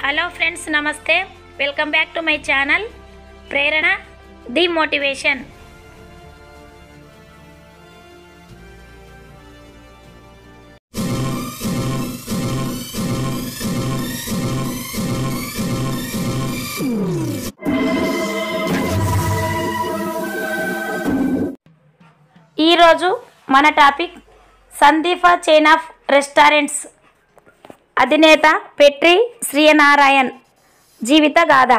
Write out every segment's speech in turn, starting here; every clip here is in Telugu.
హలో ఫ్రెండ్స్ నమస్తే welcome back to my channel Prerana the motivation ఈరోజు మన టాపిక్ సందీప చైన్ ఆఫ్ రెస్టారెంట్స్ అధినేత పెట్రి శ్రీనారాయణ్ జీవిత గాథ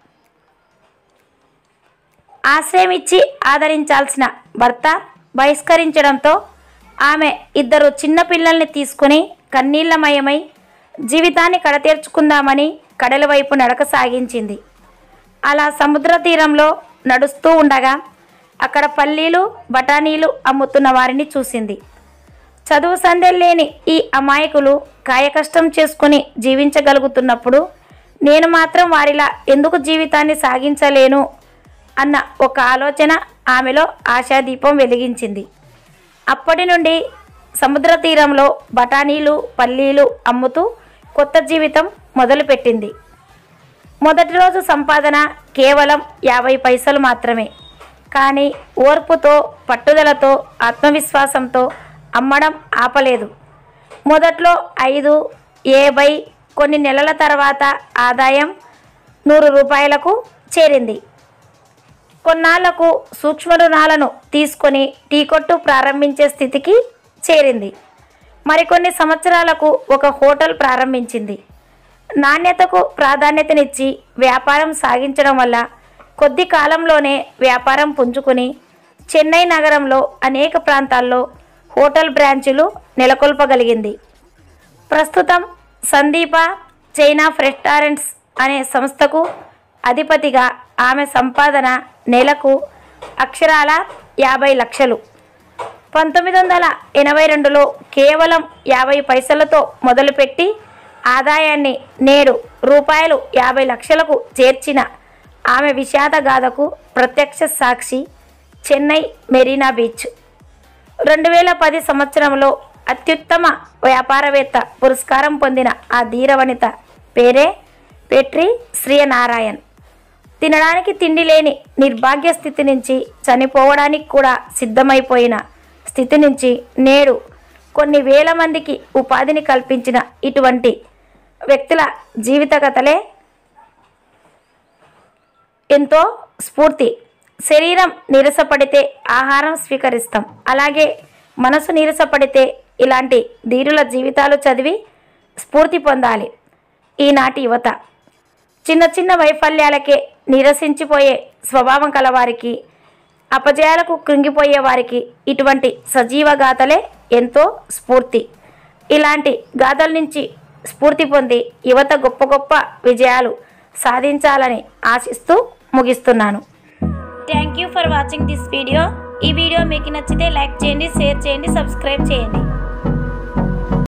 ఆశ్రయం ఇచ్చి ఆదరించాల్సిన భర్త బహిష్కరించడంతో ఆమె ఇద్దరు చిన్నపిల్లల్ని తీసుకుని కన్నీళ్లమయమై జీవితాన్ని కడతీర్చుకుందామని కడల వైపు నడక సాగించింది అలా సముద్ర తీరంలో నడుస్తూ ఉండగా అక్కడ పల్లీలు బఠానీలు అమ్ముతున్న వారిని చూసింది చదువు సందెల్లేని ఈ అమాయకులు కాయకష్టం చేసుకుని జీవించగలుగుతున్నప్పుడు నేను మాత్రం వారిలా ఎందుకు జీవితాన్ని సాగించలేను అన్న ఒక ఆలోచన ఆమెలో ఆశాదీపం వెలిగించింది అప్పటి నుండి సముద్ర తీరంలో బఠానీలు పల్లీలు అమ్ముతూ కొత్త జీవితం మొదలుపెట్టింది మొదటి రోజు సంపాదన కేవలం యాభై పైసలు మాత్రమే కానీ ఓర్పుతో పట్టుదలతో ఆత్మవిశ్వాసంతో అమ్మడం ఆపలేదు మొదట్లో ఐదు ఏభై కొన్ని నెలల తర్వాత ఆదాయం నూరు రూపాయలకు చేరింది కొన్నాళ్లకు సూక్ష్మ రుణాలను తీసుకొని టీ కొట్టు ప్రారంభించే స్థితికి చేరింది మరికొన్ని సంవత్సరాలకు ఒక హోటల్ ప్రారంభించింది నాణ్యతకు ప్రాధాన్యతనిచ్చి వ్యాపారం సాగించడం వల్ల కొద్ది కాలంలోనే వ్యాపారం పుంజుకుని చెన్నై నగరంలో అనేక ప్రాంతాల్లో హోటల్ బ్రాంచులు నెలకొల్పగలిగింది ప్రస్తుతం సందీప చైనా రెస్టారెంట్స్ అనే సంస్థకు అధిపతిగా ఆమె సంపాదన నెలకు అక్షరాల యాభై లక్షలు పంతొమ్మిది వందల ఎనభై రెండులో కేవలం యాభై పైసలతో మొదలుపెట్టి ఆదాయాన్ని నేడు రూపాయలు యాభై లక్షలకు చేర్చిన ఆమె విషాద గాథకు ప్రత్యక్ష సాక్షి చెన్నై మెరీనా బీచ్ రెండు వేల పది సంవత్సరంలో అత్యుత్తమ వ్యాపారవేత్త పురస్కారం పొందిన ఆ ధీరవనిత పేరే పెట్రి శ్రీనారాయణ్ తినడానికి తిండి లేని నిర్భాగ్య స్థితి నుంచి చనిపోవడానికి కూడా సిద్ధమైపోయిన స్థితి నుంచి నేడు కొన్ని వేల మందికి ఉపాధిని కల్పించిన ఇటువంటి వ్యక్తుల జీవిత కథలే ఎంతో స్ఫూర్తి శరీరం నీరసపడితే ఆహారం స్వీకరిస్తాం అలాగే మనసు నీరసపడితే ఇలాంటి ధీరుల జీవితాలు చదివి స్ఫూర్తి పొందాలి ఈనాటి యువత చిన్న చిన్న వైఫల్యాలకే నీరసించిపోయే స్వభావం కలవారికి అపజయాలకు కృంగిపోయే వారికి ఇటువంటి సజీవ గాథలే ఎంతో స్ఫూర్తి ఇలాంటి గాథల నుంచి స్ఫూర్తి పొంది యువత గొప్ప గొప్ప విజయాలు సాధించాలని ఆశిస్తూ ముగిస్తున్నాను thank you for watching this video ఈ వీడియో మీకు నచ్చితే లైక్ చేయండి షేర్ చేయండి సబ్స్క్రైబ్ చేయండి